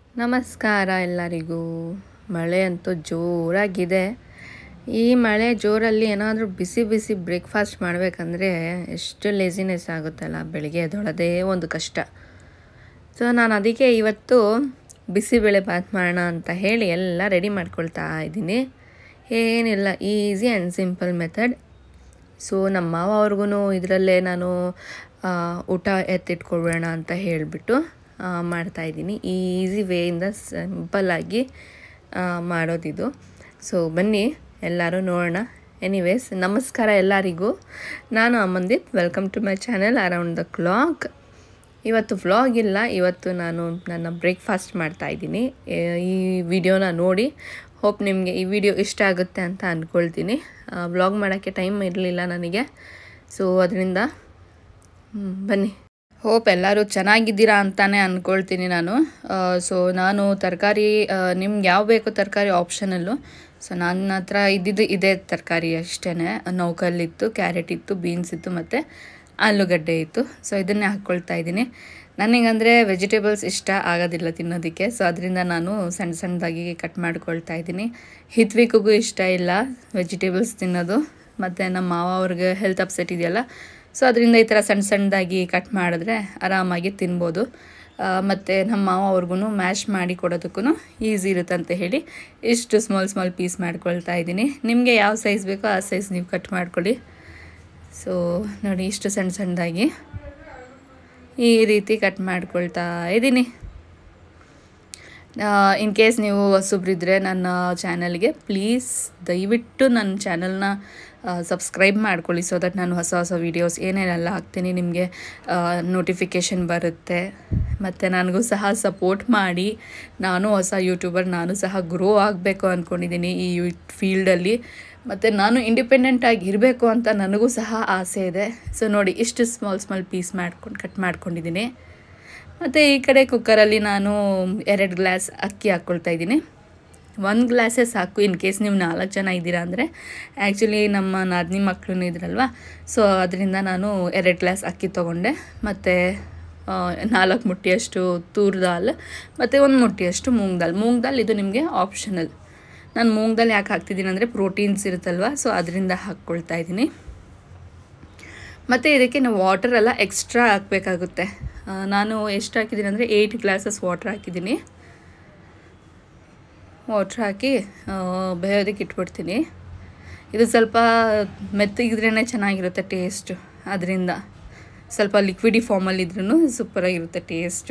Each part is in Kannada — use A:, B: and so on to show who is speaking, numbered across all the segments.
A: ನಮಸ್ಕಾರ ಎಲ್ಲರಿಗೂ ಮಳೆ ಅಂತೂ ಜೋರಾಗಿದೆ ಈ ಮಳೆ ಜೋರಲ್ಲಿ ಏನಾದರೂ ಬಿಸಿ ಬಿಸಿ ಬ್ರೇಕ್ಫಾಸ್ಟ್ ಮಾಡಬೇಕಂದ್ರೆ ಎಷ್ಟು ಲೇಸಿನೆಸ್ ಆಗುತ್ತಲ್ಲ ಬೆಳಿಗ್ಗೆ ಎದ್ದೊಳೋದೇ ಒಂದು ಕಷ್ಟ ಸೊ ನಾನು ಅದಕ್ಕೆ ಇವತ್ತು ಬಿಸಿಬೇಳೆ ಬಾತ್ ಮಾಡೋಣ ಅಂತ ಹೇಳಿ ಎಲ್ಲ ರೆಡಿ ಮಾಡ್ಕೊಳ್ತಾ ಇದ್ದೀನಿ ಏನಿಲ್ಲ easy and simple method so ನಮ್ಮ ಮಾವ ಅವ್ರಿಗೂ ಇದರಲ್ಲೇ ನಾನು ಆ, ಊಟ ಎತ್ತಿಟ್ಕೊಳ್ಬೇಡ ಅಂತ ಹೇಳಿಬಿಟ್ಟು ಮಾಡ್ತಾಯಿದ್ದೀನಿ ಈಸಿ ವೇಯಿಂದ ಸಿಂಪಲ್ಲಾಗಿ ಮಾಡೋದಿದು ಸೊ ಬನ್ನಿ ಎಲ್ಲರೂ ನೋಡೋಣ ಎನಿವೇಸ್ ನಮಸ್ಕಾರ ಎಲ್ಲರಿಗೂ ನಾನು Amandeep welcome to my channel around the clock ಇವತ್ತು ವ್ಲಾಗ್ ಇಲ್ಲ ಇವತ್ತು ನಾನು ನನ್ನ ಬ್ರೇಕ್ಫಾಸ್ಟ್ ಮಾಡ್ತಾಯಿದ್ದೀನಿ ಈ ವಿಡಿಯೋನ ನೋಡಿ ಹೋಪ್ ನಿಮಗೆ ಈ ವಿಡಿಯೋ ಇಷ್ಟ ಆಗುತ್ತೆ ಅಂತ ಅಂದ್ಕೊಳ್ತೀನಿ ವ್ಲಾಗ್ ಮಾಡೋಕ್ಕೆ ಟೈಮ್ ಇರಲಿಲ್ಲ ನನಗೆ ಸೊ ಅದರಿಂದ ಹ್ಮ್, ಬನ್ನಿ ಹೋಪ್ ಎಲ್ಲರೂ ಚೆನ್ನಾಗಿದ್ದೀರಾ ಅಂತಾನೆ ಅಂದ್ಕೊಳ್ತೀನಿ ನಾನು ಸೊ ನಾನು ತರಕಾರಿ ನಿಮ್ಗೆ ಯಾವ ಬೇಕು ತರಕಾರಿ ಆಪ್ಷನಲ್ಲು ಸೊ ನನ್ನ ಹತ್ರ ಇದ್ದಿದ್ದು ಇದೇ ತರಕಾರಿ ಅಷ್ಟೇ ನೌಕಲ್ಲಿತ್ತು ಕ್ಯಾರೆಟ್ ಇತ್ತು ಬೀನ್ಸ್ ಇತ್ತು ಮತ್ತು ಆಲೂಗಡ್ಡೆ ಇತ್ತು ಸೊ ಇದನ್ನೇ ಹಾಕ್ಕೊಳ್ತಾ ಇದ್ದೀನಿ ನನಗಂದರೆ ವೆಜಿಟೇಬಲ್ಸ್ ಇಷ್ಟ ಆಗೋದಿಲ್ಲ ತಿನ್ನೋದಕ್ಕೆ ಸೊ ಅದರಿಂದ ನಾನು ಸಣ್ಣ ಸಣ್ಣದಾಗಿ ಕಟ್ ಮಾಡ್ಕೊಳ್ತಾ ಇದ್ದೀನಿ ಹಿತ್ವಿಕ್ಗೂ ಇಷ್ಟ ಇಲ್ಲ ವೆಜಿಟೇಬಲ್ಸ್ ತಿನ್ನೋದು ಮತ್ತು ನಮ್ಮ ಮಾವ ಅವ್ರಿಗೆ ಹೆಲ್ತ್ ಅಪ್ಸೆಟ್ ಇದೆಯಲ್ಲ ಸೊ ಅದರಿಂದ ಈ ಥರ ಸಣ್ಣ ಸಣ್ಣದಾಗಿ ಕಟ್ ಮಾಡಿದ್ರೆ ಆರಾಮಾಗಿ ತಿನ್ಬೋದು ಮತ್ತು ನಮ್ಮ ಮಾವ ಅವ್ರಿಗೂ ಮ್ಯಾಶ್ ಮಾಡಿ ಕೊಡೋದಕ್ಕೂ ಈಸಿ ಇರುತ್ತೆ ಅಂತ ಹೇಳಿ ಇಷ್ಟು ಸ್ಮಾಲ್ ಸ್ಮಾಲ್ ಪೀಸ್ ಮಾಡ್ಕೊಳ್ತಾ ಇದ್ದೀನಿ ನಿಮಗೆ ಯಾವ ಸೈಜ್ ಬೇಕೋ ಆ ಸೈಜ್ ನೀವು ಕಟ್ ಮಾಡ್ಕೊಳ್ಳಿ ಸೊ ನೋಡಿ ಇಷ್ಟು ಸಣ್ಣ ಸಣ್ಣದಾಗಿ ಈ ರೀತಿ ಕಟ್ ಮಾಡ್ಕೊಳ್ತಾ ಇದ್ದೀನಿ ಇನ್ ಕೇಸ್ ನೀವು ಹೊಸಬ್ರಿದ್ರೆ ನನ್ನ ಚಾನಲ್ಗೆ ಪ್ಲೀಸ್ ದಯವಿಟ್ಟು ನನ್ನ ಚಾನಲ್ನ ಸಬ್ಸ್ಕ್ರೈಬ್ ಮಾಡ್ಕೊಳ್ಳಿ ಸೊ ದಟ್ ನಾನು ಹೊಸ ಹೊಸ ವೀಡಿಯೋಸ್ ಏನೇನೆಲ್ಲ ಹಾಕ್ತೀನಿ ನಿಮಗೆ ನೋಟಿಫಿಕೇಷನ್ ಬರುತ್ತೆ ಮತ್ತು ನನಗೂ ಸಹ ಸಪೋರ್ಟ್ ಮಾಡಿ ನಾನು ಹೊಸ ಯೂಟ್ಯೂಬರ್ ನಾನು ಸಹ ಗ್ರೋ ಆಗಬೇಕು ಅಂದ್ಕೊಂಡಿದ್ದೀನಿ ಈ ಯೂ ಫೀಲ್ಡಲ್ಲಿ ಮತ್ತು ನಾನು ಇಂಡಿಪೆಂಡೆಂಟಾಗಿ ಇರಬೇಕು ಅಂತ ನನಗೂ ಸಹ ಆಸೆ ಇದೆ ಸೊ ನೋಡಿ ಇಷ್ಟು ಸ್ಮಾಲ್ ಸ್ಮಾಲ್ ಪೀಸ್ ಮಾಡ್ಕೊಂಡು ಕಟ್ ಮಾಡ್ಕೊಂಡಿದ್ದೀನಿ ಮತ್ತು ಈ ಕಡೆ ಕುಕ್ಕರಲ್ಲಿ ನಾನು ಎರಡು ಗ್ಲಾಸ್ ಅಕ್ಕಿ ಹಾಕ್ಕೊಳ್ತಾ ಇದ್ದೀನಿ ಒಂದು ಗ್ಲಾಸೇ ಸಾಕು ಇನ್ ಕೇಸ್ ನೀವು ನಾಲ್ಕು ಜನ ಇದ್ದೀರಾ ಅಂದರೆ ಆ್ಯಕ್ಚುಲಿ ನಮ್ಮ ನಾದಿನಿ ಮಕ್ಕಳು ಇದ್ರಲ್ವ ಸೊ ಅದರಿಂದ ನಾನು ಎರಡು ಗ್ಲಾಸ್ ಅಕ್ಕಿ ತೊಗೊಂಡೆ ಮತ್ತು ನಾಲ್ಕು ಮುಟ್ಟಿಯಷ್ಟು ತೂರ್ ದಾಲ್ ಮತ್ತು ಒಂದು ಮುಟ್ಟಿಯಷ್ಟು ಮೂಂಗ್ ದಾಲ್ ಮೂಂಗ್ ದಾಲ್ ಇದು ನಿಮಗೆ ಆಪ್ಷನಲ್ ನಾನು ಮೂಂಗ್ ದಾಲ್ ಯಾಕೆ ಹಾಕ್ತಿದ್ದೀನಿ ಅಂದರೆ ಪ್ರೋಟೀನ್ಸ್ ಇರುತ್ತಲ್ವ ಸೊ ಅದರಿಂದ ಹಾಕ್ಕೊಳ್ತಾ ಇದ್ದೀನಿ ಮತ್ತು ಇದಕ್ಕೆ ನಾವು ವಾಟರ್ ಎಲ್ಲ ಎಕ್ಸ್ಟ್ರಾ ಹಾಕಬೇಕಾಗುತ್ತೆ ನಾನು ಎಷ್ಟು ಹಾಕಿದ್ದೀನಿ ಅಂದರೆ ಏಯ್ಟ್ ಗ್ಲಾಸಸ್ ವಾಟ್ರ್ ಹಾಕಿದ್ದೀನಿ ವಾಟ್ರ್ ಹಾಕಿ ಆ, ಬೇಯೋದಕ್ಕೆ ಇಟ್ಬಿಡ್ತೀನಿ ಇದು ಸ್ವಲ್ಪ ಮೆತ್ತಗಿದ್ರೇ ಚೆನ್ನಾಗಿರುತ್ತೆ ಟೇಸ್ಟು ಅದರಿಂದ ಸ್ವಲ್ಪ ಲಿಕ್ವಿಡಿ ಫಾರ್ಮಲ್ಲಿ ಇದ್ರೂ ಸೂಪರಾಗಿರುತ್ತೆ ಟೇಸ್ಟು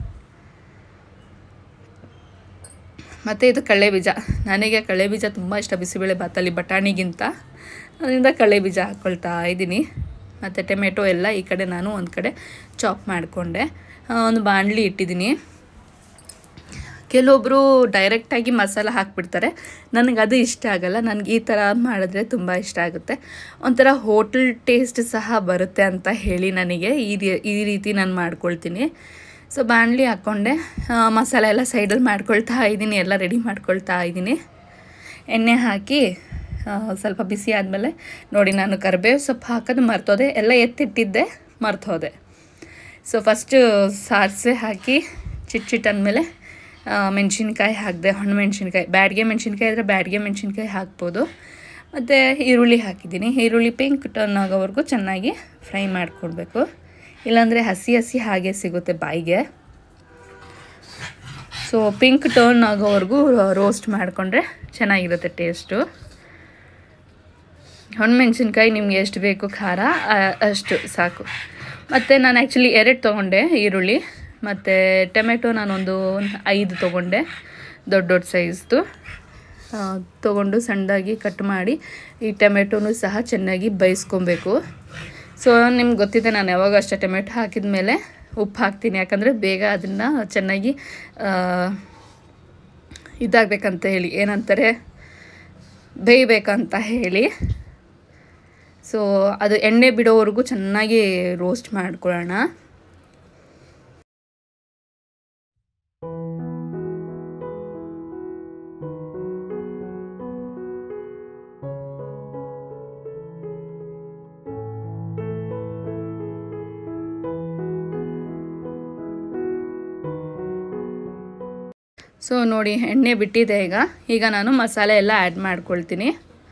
A: ಮತ್ತು ಇದು ಕಡಲೆ ಬೀಜ ನನಗೆ ಕಡಲೆ ಬೀಜ ತುಂಬ ಇಷ್ಟ ಬಿಸಿಬೇಳೆ ಭಾತಲ್ಲಿ ಬಟಾಣಿಗಿಂತ ಅದರಿಂದ ಕಡಲೆ ಬೀಜ ಹಾಕ್ಕೊಳ್ತಾ ಇದ್ದೀನಿ ಮತ್ತು ಟೊಮೆಟೊ ಎಲ್ಲ ಈ ಕಡೆ ನಾನು ಒಂದು ಕಡೆ ಚಾಪ್ ಮಾಡಿಕೊಂಡೆ ಒಂದು ಬಾಣಲಿ ಇಟ್ಟಿದ್ದೀನಿ ಕೆಲವೊಬ್ಬರು ಡೈರೆಕ್ಟಾಗಿ ಮಸಾಲ ಹಾಕ್ಬಿಡ್ತಾರೆ ನನಗೆ ಅದು ಇಷ್ಟ ಆಗಲ್ಲ ನನಗೆ ಈ ಥರ ಮಾಡಿದ್ರೆ ತುಂಬ ಇಷ್ಟ ಆಗುತ್ತೆ ಒಂಥರ ಹೋಟೆಲ್ ಟೇಸ್ಟ್ ಸಹ ಬರುತ್ತೆ ಅಂತ ಹೇಳಿ ನನಗೆ ಈ ರೀ- ಈ ರೀತಿ ನಾನು ಮಾಡ್ಕೊಳ್ತೀನಿ ಸೊ ಬಾಣಲಿ ಹಾಕ್ಕೊಂಡೆ ಆ, ಮಸಾಲೆ ಎಲ್ಲ ಸೈಡಲ್ಲಿ ಮಾಡ್ಕೊಳ್ತಾ ಇದ್ದೀನಿ ಎಲ್ಲ ರೆಡಿ ಮಾಡ್ಕೊಳ್ತಾ ಇದ್ದೀನಿ ಎಣ್ಣೆ ಹಾಕಿ ಆ, ಸ್ವಲ್ಪ ಬಿಸಿ ಆದಮೇಲೆ ನೋಡಿ ನಾನು ಕರಿಬೇವು ಸೊಪ್ಪು ಹಾಕೋದು ಮರ್ತೋದೆ ಎಲ್ಲ ಎತ್ತಿಟ್ಟಿದ್ದೆ ಮರ್ತೋದೆ ಸೊ ಫಸ್ಟು ಸಾಸಿವೆ ಹಾಕಿ ಚಿಟ್ ಚಿಟ್ ಅಂದಮೇಲೆ ಮೆಣಸಿನ್ಕಾಯಿ ಹಾಕಿದೆ ಹಣ್ಣು ಮೆಣಸಿನ್ಕಾಯಿ ಬ್ಯಾಡ್ಗೆ ಮೆಣಸಿನ್ಕಾಯಿ ಇದ್ದರೆ ಬ್ಯಾಡ್ಗೆ ಮೆಣಸಿನ್ಕಾಯಿ ಹಾಕ್ಬೋದು ಮತ್ತು ಈರುಳ್ಳಿ ಹಾಕಿದ್ದೀನಿ ಈರುಳ್ಳಿ ಪಿಂಕ್ ಟರ್ನ್ ಆಗೋವರೆಗೂ ಚೆನ್ನಾಗಿ ಫ್ರೈ ಮಾಡಿಕೊಡ್ಬೇಕು ಇಲ್ಲಾಂದರೆ ಹಸಿ ಹಸಿ ಹಾಗೆ ಸಿಗುತ್ತೆ ಬಾಯಿಗೆ ಸೊ ಪಿಂಕ್ ಟರ್ನ್ ಆಗೋವರೆಗೂ ರೋಸ್ಟ್ ಮಾಡಿಕೊಂಡ್ರೆ ಚೆನ್ನಾಗಿರುತ್ತೆ ಟೇಸ್ಟು ಹಣ್ಣುಮೆಣ್ಸಿನ್ಕಾಯಿ ನಿಮ್ಗೆ ಎಷ್ಟು ಬೇಕು ಖಾರ ಆ, ಅಷ್ಟು ಸಾಕು ಮತ್ತು ನಾನು ಆ್ಯಕ್ಚುಲಿ ಎರಡು ತೊಗೊಂಡೆ ಈರುಳ್ಳಿ ಮತ್ತು ಟೊಮೆಟೊ ನಾನೊಂದು ಐದು ತೊಗೊಂಡೆ ದೊಡ್ಡ ದೊಡ್ಡ ಸೈಜ್ದು ತೊಗೊಂಡು ಸಣ್ಣದಾಗಿ ಕಟ್ ಮಾಡಿ ಈ ಟೊಮೆಟೊನೂ ಸಹ ಚೆನ್ನಾಗಿ ಬೇಯಿಸ್ಕೊಬೇಕು ಸೊ ನಿಮ್ಗೆ ಗೊತ್ತಿದೆ ನಾನು ಯಾವಾಗ ಅಷ್ಟೇ ಟೊಮೆಟೊ ಹಾಕಿದ ಮೇಲೆ ಉಪ್ಪು ಹಾಕ್ತೀನಿ ಯಾಕಂದರೆ ಬೇಗ ಅದನ್ನು ಚೆನ್ನಾಗಿ ಆ, ಇದಾಗಬೇಕಂತ ಹೇಳಿ ಏನಂತಾರೆ ಬೇಯಬೇಕಂತ ಹೇಳಿ ಸೊ ಅದು ಎಣ್ಣೆ ಬಿಡೋವರೆಗೂ ಚೆನ್ನಾಗಿ ರೋಸ್ಟ್ ಮಾಡ್ಕೊಳ್ಳೋಣ ಸೊ ನೋಡಿ ಎಣ್ಣೆ ಬಿಟ್ಟಿದೆ ಈಗ ಈಗ ನಾನು ಮಸಾಲೆ ಎಲ್ಲ ಆ್ಯಡ್ ಮಾಡ್ಕೊಳ್ತೀನಿ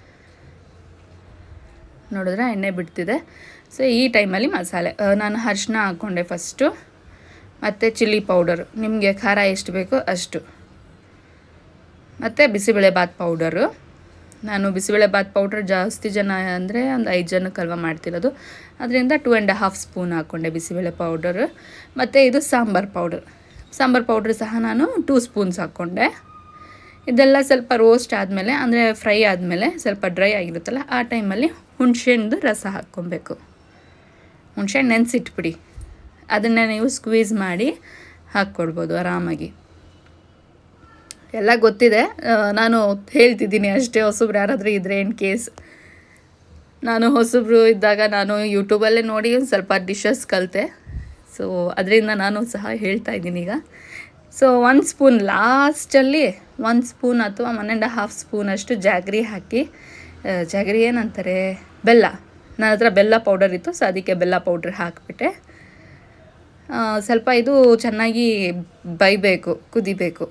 A: ನೋಡಿದ್ರೆ ಎಣ್ಣೆ ಬಿಡ್ತಿದೆ ಸೊ ಈ ಟೈಮಲ್ಲಿ ಮಸಾಲೆ ಆ, ನಾನು ಅರಿಶಿನ ಹಾಕ್ಕೊಂಡೆ ಫಸ್ಟು ಮತ್ತು ಚಿಲ್ಲಿ ಪೌಡರು ನಿಮಗೆ ಖಾರ ಎಷ್ಟು ಬೇಕೋ ಅಷ್ಟು ಮತ್ತು ಬಿಸಿಬೇಳೆಬಾತ್ ಪೌಡರು ನಾನು ಬಿಸಿಬೇಳೆಬಾತ್ ಪೌಡ್ರ್ ಜಾಸ್ತಿ ಜನ ಅಂದರೆ ಒಂದು ಐದು ಜನಕ್ಕೆ ಅಲ್ವಾ ಮಾಡ್ತಿರೋದು ಅದರಿಂದ ಟೂ ಆ್ಯಂಡ್ ಹಾಫ್ ಸ್ಪೂನ್ ಹಾಕ್ಕೊಂಡೆ ಬಿಸಿಬೇಳೆ ಪೌಡರು ಮತ್ತು ಇದು ಸಾಂಬಾರ್ ಪೌಡರ್ ಸಾಂಬಾರ್ ಪೌಡ್ರ್ ಸಹ ನಾನು ಟೂ ಸ್ಪೂನ್ಸ್ ಹಾಕ್ಕೊಂಡೆ ಇದೆಲ್ಲ ಸ್ವಲ್ಪ ರೋಸ್ಟ್ ಆದಮೇಲೆ ಅಂದರೆ ಫ್ರೈ ಆದಮೇಲೆ ಸ್ವಲ್ಪ ಡ್ರೈ ಆಗಿರುತ್ತಲ್ಲ ಆ ಟೈಮಲ್ಲಿ ಹುಣಸೆಹಣ್ಣು ರಸ ಹಾಕ್ಕೊಬೇಕು ಹುಣಸೆಹಣ್ಣು ನೆನೆಸಿಟ್ಬಿಡಿ ಅದನ್ನು ನೀವು ಸ್ಕ್ವೀಸ್ ಮಾಡಿ ಹಾಕ್ಕೊಡ್ಬೋದು ಆರಾಮಾಗಿ ಎಲ್ಲ ಗೊತ್ತಿದೆ ಆ, ನಾನು ಹೇಳ್ತಿದ್ದೀನಿ ಅಷ್ಟೇ ಹೊಸಬ್ರು ಯಾರಾದರೂ ಇದ್ದರೆ ಇನ್ ಕೇಸ್ ನಾನು ಹೊಸಬ್ರು ಇದ್ದಾಗ ನಾನು ಯೂಟ್ಯೂಬಲ್ಲೇ ನೋಡಿ ಒಂದು ಸ್ವಲ್ಪ ಡಿಶಸ್ ಕಲಿತೆ ಸೊ ಅದರಿಂದ ನಾನು ಸಹ ಹೇಳ್ತಾ ಇದ್ದೀನಿ ಈಗ ಸೊ ಒಂದು ಸ್ಪೂನ್ ಲಾಸ್ಟಲ್ಲಿ ಒಂದು ಸ್ಪೂನ್ ಅಥವಾ ಒನ್ ಆ್ಯಂಡ್ ಹಾಫ್ ಸ್ಪೂನ್ ಅಷ್ಟು ಜಾಗ್ರಿ ಹಾಕಿ ಆ, ಜಾಗ್ರಿ ಏನಂತಾರೆ ಬೆಲ್ಲ ನನ್ನ ಹತ್ರ ಬೆಲ್ಲ ಪೌಡರ್ ಇತ್ತು ಸೊ ಅದಕ್ಕೆ ಬೆಲ್ಲ ಪೌಡ್ರ್ ಹಾಕಿಬಿಟ್ಟೆ ಸ್ವಲ್ಪ ಇದು ಚೆನ್ನಾಗಿ ಬೈಬೇಕು ಕುದಿಬೇಕು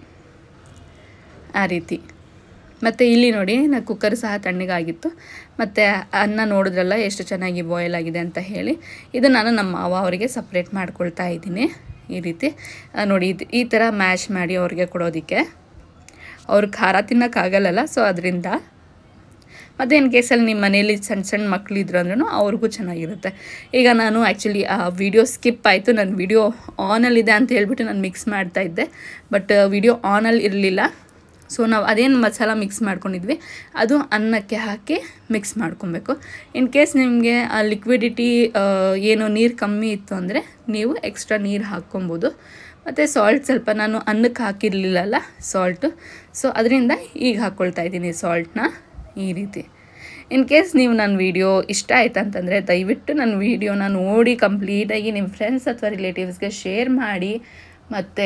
A: ಆ ರೀತಿ ಮತ್ತು ಇಲ್ಲಿ ನೋಡಿ ನಾ ಕುಕ್ಕರ್ ಸಹ ತಣ್ಣಗಾಗಿತ್ತು ಮತ್ತು ಅನ್ನ ನೋಡಿದ್ರಲ್ಲ ಎಷ್ಟು ಚೆನ್ನಾಗಿ ಬಾಯ್ಲ್ ಆಗಿದೆ ಅಂತ ಹೇಳಿ ಇದು ನಾನು ನಮ್ಮ ಮಾವ ಅವರಿಗೆ ಸಪ್ರೇಟ್ ಮಾಡ್ಕೊಳ್ತಾ ಇದ್ದೀನಿ ಈ ರೀತಿ ಆ, ನೋಡಿ ಇದು ಈ ಥರ ಮ್ಯಾಶ್ ಮಾಡಿ ಅವ್ರಿಗೆ ಕೊಡೋದಕ್ಕೆ ಅವ್ರು ಖಾರ ತಿನ್ನೋಕ್ಕಾಗಲ್ಲಲ್ಲ ಸೊ ಅದರಿಂದ ಮತ್ತು ಇನ್ ಕೇಸಲ್ಲಿ ನಿಮ್ಮ ಮನೇಲಿ ಸಣ್ಣ ಸಣ್ಣ ಮಕ್ಕಳಿದ್ರು ಅಂದ್ರೂ ಅವ್ರಿಗೂ ಚೆನ್ನಾಗಿರುತ್ತೆ ಈಗ ನಾನು ಆ್ಯಕ್ಚುಲಿ ಆ ವಿಡಿಯೋ ಸ್ಕಿಪ್ ಆಯಿತು ನನ್ನ ವಿಡಿಯೋ ಆನಲ್ಲಿದೆ ಅಂತ ಹೇಳ್ಬಿಟ್ಟು ನಾನು ಮಿಕ್ಸ್ ಮಾಡ್ತಾ ಇದ್ದೆ ಬಟ್ ವಿಡಿಯೋ ಆನಲ್ಲಿ ಇರಲಿಲ್ಲ ಸೊ ನಾವು ಅದೇನು ಮಸಾಲ ಮಿಕ್ಸ್ ಮಾಡ್ಕೊಂಡಿದ್ವಿ ಅದು ಅನ್ನಕ್ಕೆ ಹಾಕಿ ಮಿಕ್ಸ್ ಮಾಡ್ಕೊಬೇಕು ಇನ್ ಕೇಸ್ ನಿಮಗೆ ಆ ಲಿಕ್ವಿಡಿಟಿ ಏನು ನೀರು ಕಮ್ಮಿ ಇತ್ತು ಅಂದರೆ ನೀವು ಎಕ್ಸ್ಟ್ರಾ ನೀರು ಹಾಕ್ಕೊಬೋದು ಮತ್ತು ಸಾಲ್ಟ್ ಸ್ವಲ್ಪ ನಾನು ಅನ್ನಕ್ಕೆ ಹಾಕಿರಲಿಲ್ಲಲ್ಲ ಸಾಲ್ಟು ಸೊ ಅದರಿಂದ ಈಗ ಹಾಕ್ಕೊಳ್ತಾ ಇದ್ದೀನಿ ಸಾಲ್ಟ್ನ ಈ ರೀತಿ ಇನ್ ಕೇಸ್ ನೀವು ನನ್ನ ವೀಡಿಯೋ ಇಷ್ಟ ಆಯ್ತು ಅಂತಂದರೆ ದಯವಿಟ್ಟು ನನ್ನ ವೀಡಿಯೋನ ನೋಡಿ ಕಂಪ್ಲೀಟಾಗಿ ನಿಮ್ಮ ಫ್ರೆಂಡ್ಸ್ ಅಥವಾ ರಿಲೇಟಿವ್ಸ್ಗೆ ಶೇರ್ ಮಾಡಿ ಮತ್ತು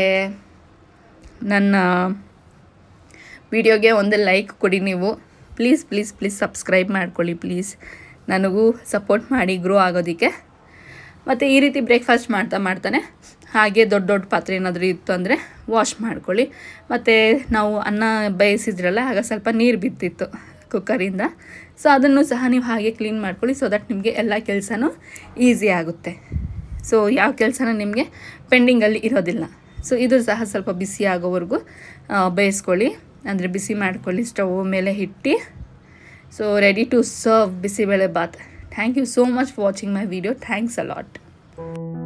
A: ನನ್ನ ವಿಡಿಯೋಗೆ ಒಂದು ಲೈಕ್ ಕೊಡಿ ನೀವು ಪ್ಲೀಸ್ ಪ್ಲೀಸ್ ಪ್ಲೀಸ್ ಸಬ್ಸ್ಕ್ರೈಬ್ ಮಾಡ್ಕೊಳ್ಳಿ ಪ್ಲೀಸ್ ನನಗೂ ಸಪೋರ್ಟ್ ಮಾಡಿ ಗ್ರೋ ಆಗೋದಕ್ಕೆ ಮತ್ತು ಈ ರೀತಿ ಬ್ರೇಕ್ಫಾಸ್ಟ್ ಮಾಡ್ತಾ ಮಾಡ್ತಾನೆ ಹಾಗೆ ದೊಡ್ಡ ದೊಡ್ಡ ಪಾತ್ರೆ ಏನಾದರೂ ಇತ್ತು ಅಂದರೆ ವಾಶ್ ಮಾಡ್ಕೊಳ್ಳಿ ಮತ್ತು ನಾವು ಅನ್ನ ಬೇಯಿಸಿದ್ರಲ್ಲ ಆಗ ಸ್ವಲ್ಪ ನೀರು ಬಿದ್ದಿತ್ತು ಕುಕ್ಕರಿಂದ ಸೊ ಅದನ್ನು ಸಹ ನೀವು ಹಾಗೆ ಕ್ಲೀನ್ ಮಾಡ್ಕೊಳ್ಳಿ ಸೊ ದಟ್ ನಿಮಗೆ ಎಲ್ಲ ಕೆಲಸನೂ ಈಸಿ ಆಗುತ್ತೆ ಸೊ ಯಾವ ಕೆಲಸನ ನಿಮಗೆ ಪೆಂಡಿಂಗಲ್ಲಿ ಇರೋದಿಲ್ಲ ಸೊ ಇದು ಸಹ ಸ್ವಲ್ಪ ಬಿಸಿ ಆಗೋವರೆಗೂ ಆ, ಬೇಯಿಸ್ಕೊಳ್ಳಿ ಅಂದರೆ ಬಿಸಿ ಮಾಡ್ಕೊಳ್ಳಿ ಸ್ಟವ್ ಮೇಲೆ ಇಟ್ಟು so ready to serve bisibele bath thank you so much for watching my video thanks a lot